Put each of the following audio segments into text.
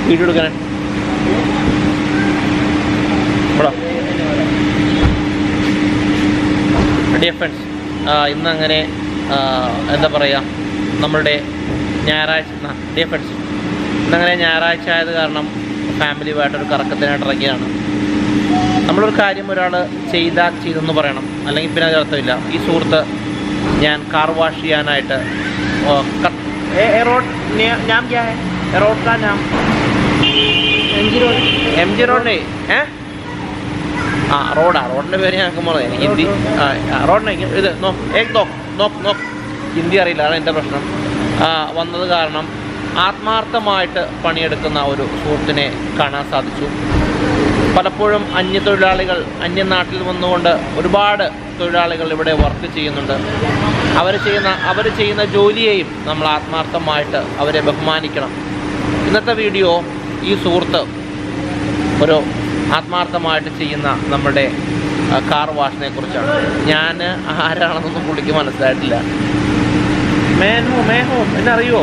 Video എടുക്കാനാ ഇവിടെ dear friends ഇന്ന് അങ്ങനെ ആ, എന്താ പറയുക നമ്മളുടെ ഞായറാഴ്ച ഡിയർ ഫ്രണ്ട്സ് ഇന്നങ്ങനെ ഞായറാഴ്ച ആയത് കാരണം ഫാമിലിയുമായിട്ടൊരു കറക്കത്തിനായിട്ട് ഇറങ്ങിയാണ് നമ്മളൊരു കാര്യം ഒരാൾ ചെയ്താൽ ചെയ്തെന്ന് പറയണം അല്ലെങ്കിൽ പിന്നെ അതിന് അർത്ഥമില്ല ഈ സുഹൃത്ത് ഞാൻ കാർ വാഷ് ചെയ്യാനായിട്ട് ഓ, ക- ഏ- ഏ റോഡ് നെ- നാം ക്യാ ഹെ ഏ റോഡ് കാ നാം എം ജി റോഡ് ഏ ആ റോഡാ റോഡിന്റെ പേര് ഞങ്ങൾക്ക് മറന്നു എനിക്ക് ഹിന്ദി ആ, ആ, റോഡിനെ ഇങ്ങ- ഇത് നോ ഏക് നോക്ക് നോക്ക് നോക്ക് ഹിന്ദി അറിയില്ല അതാണ് എൻ്റെ പ്രശ്നം ആ, വന്നത് കാരണം ആത്മാർത്ഥമായിട്ട് പണിയെടുക്കുന്ന ഒരു സുഹൃത്തിനെ കാണാൻ സാധിച്ചു പലപ്പോഴും അന്യതൊഴിലാളികൾ അന്യനാട്ടിൽ വന്നുകൊണ്ട് ഒരുപാട് തൊഴിലാളികൾ ഇവിടെ വർക്ക് ചെയ്യുന്നുണ്ട് അവർ ചെയ്യുന്ന അവർ ചെയ്യുന്ന ജോലിയെയും നമ്മൾ ആത്മാർത്ഥമായിട്ട് അവരെ ബഹുമാനിക്കണം ഇന്നത്തെ വീഡിയോ ഈ സുഹൃത്ത് ഒരു ആത്മാർത്ഥമായിട്ട് ചെയ്യുന്ന നമ്മുടെ ആ, കാർ വാഷിനെ കുറിച്ചാണ് ഞാൻ ആരാണെന്നൊന്നും പുള്ളിക്ക് മനസ്സിലായിട്ടില്ല മേനു മേഹു എന്നെ അറിയുമോ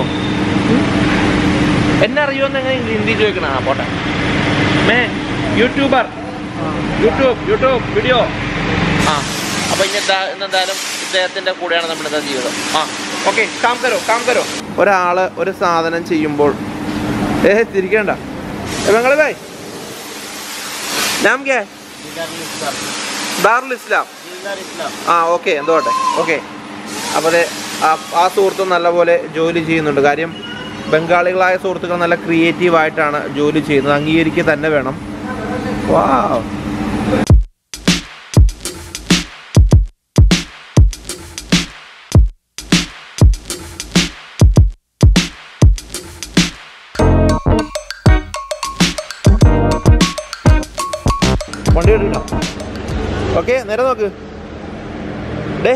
എന്നെ അറിയുമോ എങ്ങനെ ഹിന്ദി ചോദിക്കണം ആ പോട്ടെ മേ യൂട്യൂബർ യൂട്യൂബ് യൂട്യൂബ് വീഡിയോ ആ അപ്പോൾ ഇനി എന്താ ഇന്നെന്തായാലും ഇദ്ദേഹത്തിൻ്റെ കൂടെയാണ് നമ്മുടെ ജീവിതം ആ ഓക്കെ കാം കരോ കാം കരോ ഒരാൾ ഒരു സാധനം ചെയ്യുമ്പോൾ ഏ തിരിക്കണ്ട നിങ്ങൾ ഭായ് നാം ക്യാ ദാറുൽ ഇസ്ലാം ആ ഓക്കെ എന്തോട്ടെ ഓക്കെ അപ്പോൾ അതെ ആ സുഹൃത്തും നല്ലപോലെ ജോലി ചെയ്യുന്നുണ്ട് കാര്യം ബംഗാളികളായ സുഹൃത്തുക്കൾ നല്ല ക്രിയേറ്റീവ് ആയിട്ടാണ് ജോലി ചെയ്യുന്നത് അംഗീകരിക്കുക തന്നെ വേണം വാ വണ്ടി എടുക്കട്ടോ ഓക്കെ നേരെ നോക്ക് ഡേ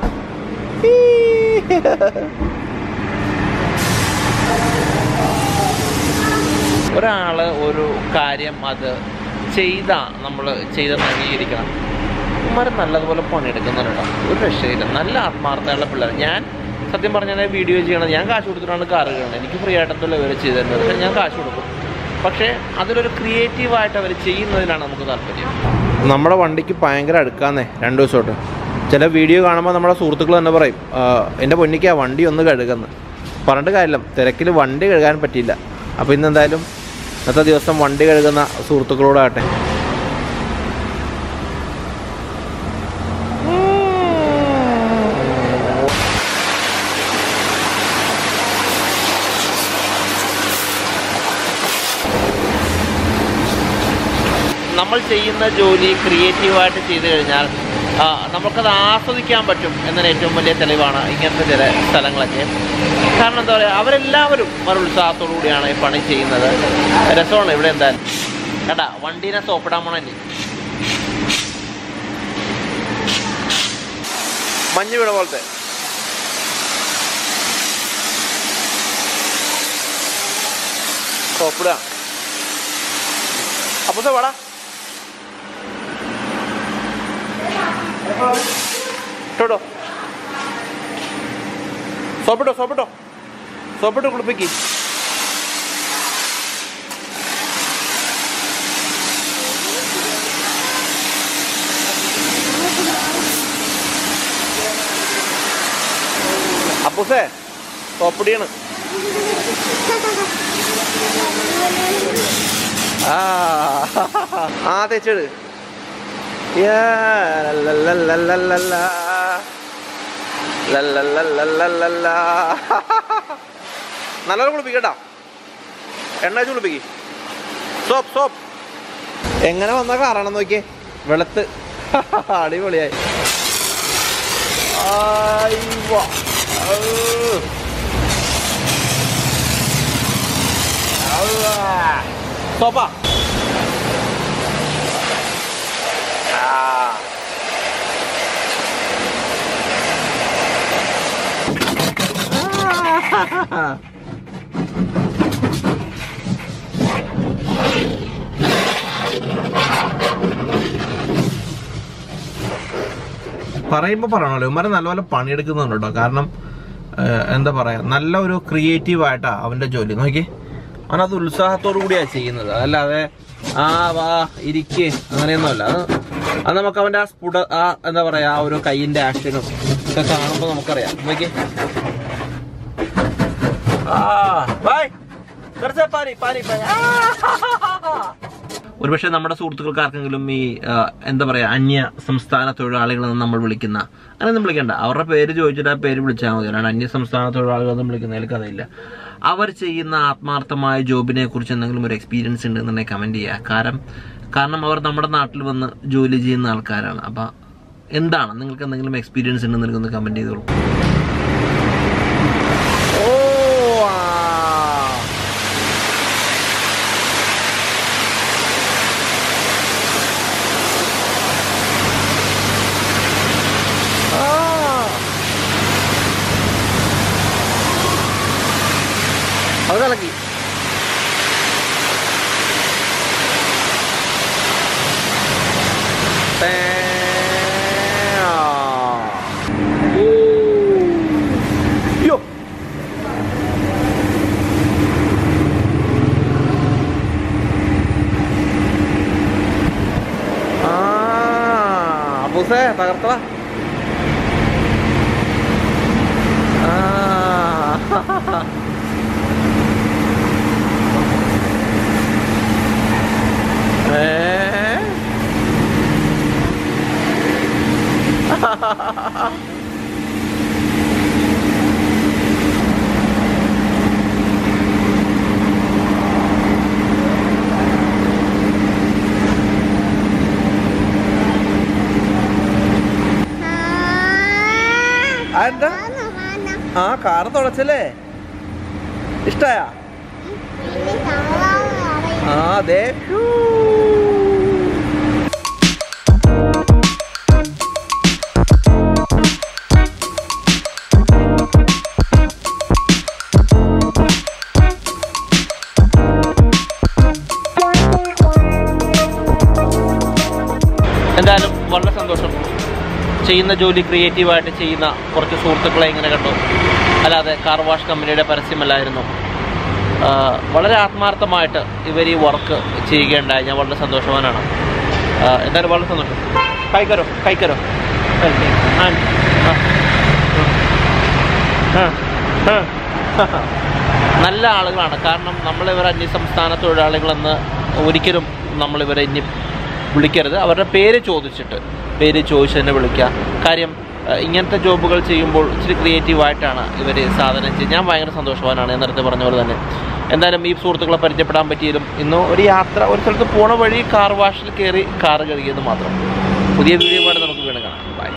ഒരാൾ ഒരു കാര്യം അത് ചെയ്ത നമ്മൾ ചെയ്തെന്ന് അംഗീകരിക്കണം ഇവന്മാർ നല്ലതുപോലെ പണിയെടുക്കുന്നുണ്ടോ ഒരു രക്ഷയില്ല നല്ല ആത്മാർത്ഥമുള്ള പിള്ളേർ ഞാൻ സത്യം പറഞ്ഞാൽ വീഡിയോ ചെയ്യണത് ഞാൻ കാശ് കൊടുത്തിട്ടാണ് കാറ് ചെയ്യണത് എനിക്ക് ഫ്രീ ആയിട്ടല്ല ഇവർ ചെയ്തു തരുന്നത് പക്ഷേ ഞാൻ കാശ് കൊടുക്കും പക്ഷേ അതിലൊരു ക്രിയേറ്റീവായിട്ട് അവർ ചെയ്യുന്നതിനാണ് നമുക്ക് താല്പര്യം നമ്മുടെ വണ്ടിക്ക് ഭയങ്കര അടുക്കാന്നേ രണ്ട് ദിവസമായിട്ട് ചില വീഡിയോ കാണുമ്പോൾ നമ്മുടെ സുഹൃത്തുക്കൾ തന്നെ പറയും "ആ, എൻ്റെ പൊന്നിക്ക് ആ വണ്ടി ഒന്ന് കഴുകുന്നു പറഞ്ഞിട്ട് കാര്യമില്ല തിരക്കിൽ വണ്ടി കഴുകാൻ പറ്റിയില്ല അപ്പോൾ ഇന്ന് എന്തായാലും ഇന്നത്തെ ദിവസം വണ്ടി കഴുകുന്ന സുഹൃത്തുക്കളോടാകട്ടെ നമ്മൾ ചെയ്യുന്ന ജോലി ക്രിയേറ്റീവായിട്ട് ചെയ്തു കഴിഞ്ഞാൽ ആ, നമുക്കത് ആസ്വദിക്കാൻ പറ്റും എന്നതിന് ഏറ്റവും വലിയ തെളിവാണ് ഇങ്ങനത്തെ ചില സ്ഥലങ്ങളൊക്കെ കാരണം എന്താ പറയുക അവരെല്ലാവരും വളരെ ഉത്സാഹത്തോടു കൂടിയാണ് ഈ പണി ചെയ്യുന്നത് രസമാണ് ഇവിടെ എന്തായാലും കേട്ടാ വണ്ടീനെ സോപ്പിടാൻ പോണല്ലേ മഞ്ഞ് വീണ പോലത്തെ സോപ്പിടുക അപ്പൊ വാടാ ഇട്ടോടോ സോപ്പിട്ടോ സോപ്പിട്ടോ സോപ്പിട്ട് കുളിപ്പിക്ക് അപ്പൂസേ സോപ്പിടിയാണ് ആ ആ തേച്ചെടു യാ ലല്ലല്ലല്ലല്ലല്ല. ലല്ലല്ലല്ലല്ലല്ല. നല്ലോണം കുളിപ്പിക്കട്ടാ എണ്ണ വെച്ച് കുളിപ്പിക്ക് സോപ്പ് സോപ്പ് എങ്ങനെ വന്ന കാറാണെന്ന് നോക്കിയേ വെളുത്ത് അടിപൊളിയായി ആയിവ. ഔ. ഔവ്വ. സോപ്പാ ആ. പറയുമ്പോൾ പറയണല്ലോ ഇവന്മാരെ നല്ലപോലെ പണിയെടുക്കുന്നുണ്ട് കേട്ടോ കാരണം ഏഹ്, എന്താ പറയാ നല്ല ഒരു ക്രിയേറ്റീവ് ആയിട്ടാ അവന്റെ ജോലി നോക്കി അവൻ അത് ഉത്സാഹത്തോടു കൂടിയാണ് ചെയ്യുന്നത് അല്ലാതെ ആ വാ ഇരിക്ക് അങ്ങനെയൊന്നുമല്ല അത് അത് നമുക്ക് അവന്റെ ആ സ്ഫുട ആ എന്താ പറയാ ആ ഒരു കൈയിന്റെ ആക്ഷനും ഒക്കെ കാണുമ്പോൾ നമുക്കറിയാം നോക്കി ആ ബൈ കുറച്ച് പാനി പാനി പാനി ആ, ഒരുപക്ഷെ നമ്മുടെ സുഹൃത്തുക്കൾക്ക് ആർക്കെങ്കിലും ഈ ആ, എന്താ പറയാ അന്യ സംസ്ഥാന തൊഴിലാളികളെന്ന് നമ്മൾ വിളിക്കുന്ന അങ്ങനെയൊന്നും വിളിക്കണ്ട അവരുടെ പേര് ചോദിച്ചിട്ട് ആ പേര് വിളിച്ചാൽ മതി അല്ലാണ്ട് അന്യ സംസ്ഥാന തൊഴിലാളികളെന്നും വിളിക്കുന്നതിൽ കഥയില്ല അവർ ചെയ്യുന്ന ആത്മാർത്ഥമായ ജോബിനെ കുറിച്ച് എന്തെങ്കിലും ഒരു എക്സ്പീരിയൻസ് ഉണ്ടെന്നുണ്ടെങ്കിൽ കമന്റ് ചെയ്യുക കാരണം കാരണം അവർ നമ്മുടെ നാട്ടിൽ വന്ന് ജോലി ചെയ്യുന്ന ആൾക്കാരാണ് അപ്പൊ എന്താണ് നിങ്ങൾക്ക് എന്തെങ്കിലും എക്സ്പീരിയൻസ് ഉണ്ടെന്നുണ്ടെങ്കിൽ ഒന്ന് കമന്റ് ചെയ്തോളൂ ഓ ആ. ആ. അത് കലക്കി യോ ആ അപ്പൂസേ തകർത്തള ആ ഏ അതെന്താ ആ കാറ് തുടച്ചല്ലേ ഇഷ്ടായ ആ അതെ എന്തായാലും വളരെ സന്തോഷം ചെയ്യുന്ന ജോലി ക്രിയേറ്റീവായിട്ട് ചെയ്യുന്ന കുറച്ച് സുഹൃത്തുക്കളെ ഇങ്ങനെ കണ്ടു അല്ലാതെ കാർ വാഷ് കമ്പനിയുടെ പരസ്യമല്ലായിരുന്നു ആ, വളരെ ആത്മാർത്ഥമായിട്ട് ഇവർ ഈ വർക്ക് ചെയ്യുകയുണ്ടായി ഞാൻ വളരെ സന്തോഷവാനാണ് ആ, എന്തായാലും വളരെ സന്തോഷം കൈക്കരോ കൈക്കരോ ആ, ആ, ആ, ആ. നല്ല ആളുകളാണ് കാരണം നമ്മളിവർ അന്യസംസ്ഥാന തൊഴിലാളികളെന്ന് ഒരിക്കലും നമ്മളിവരെ ഇനി വിളിക്കരുത് അവരുടെ പേര് ചോദിച്ചിട്ട് പേര് ചോദിച്ച് തന്നെ വിളിക്കുക കാര്യം ഏഹ്, ഇങ്ങനത്തെ ജോബുകൾ ചെയ്യുമ്പോൾ ഇച്ചിരി ക്രിയേറ്റീവായിട്ടാണ് ഇവർ സാധനം ചെയ്യുന്നത് ഞാൻ ഭയങ്കര സന്തോഷവാനാണ് ഞാൻ നേരത്തെ പറഞ്ഞ പോലെ തന്നെ എന്തായാലും ഈ സുഹൃത്തുക്കളെ പരിചയപ്പെടാൻ പറ്റിയതും ഇന്ന് ഒരു യാത്ര ഒരു സ്ഥലത്ത് പോണ വഴി കാർ വാഷിൽ കയറി കാർ കഴുകിയത് മാത്രം പുതിയ വീഡിയോ പാട് നമുക്ക് വീണ്ടും കാണാം ബൈ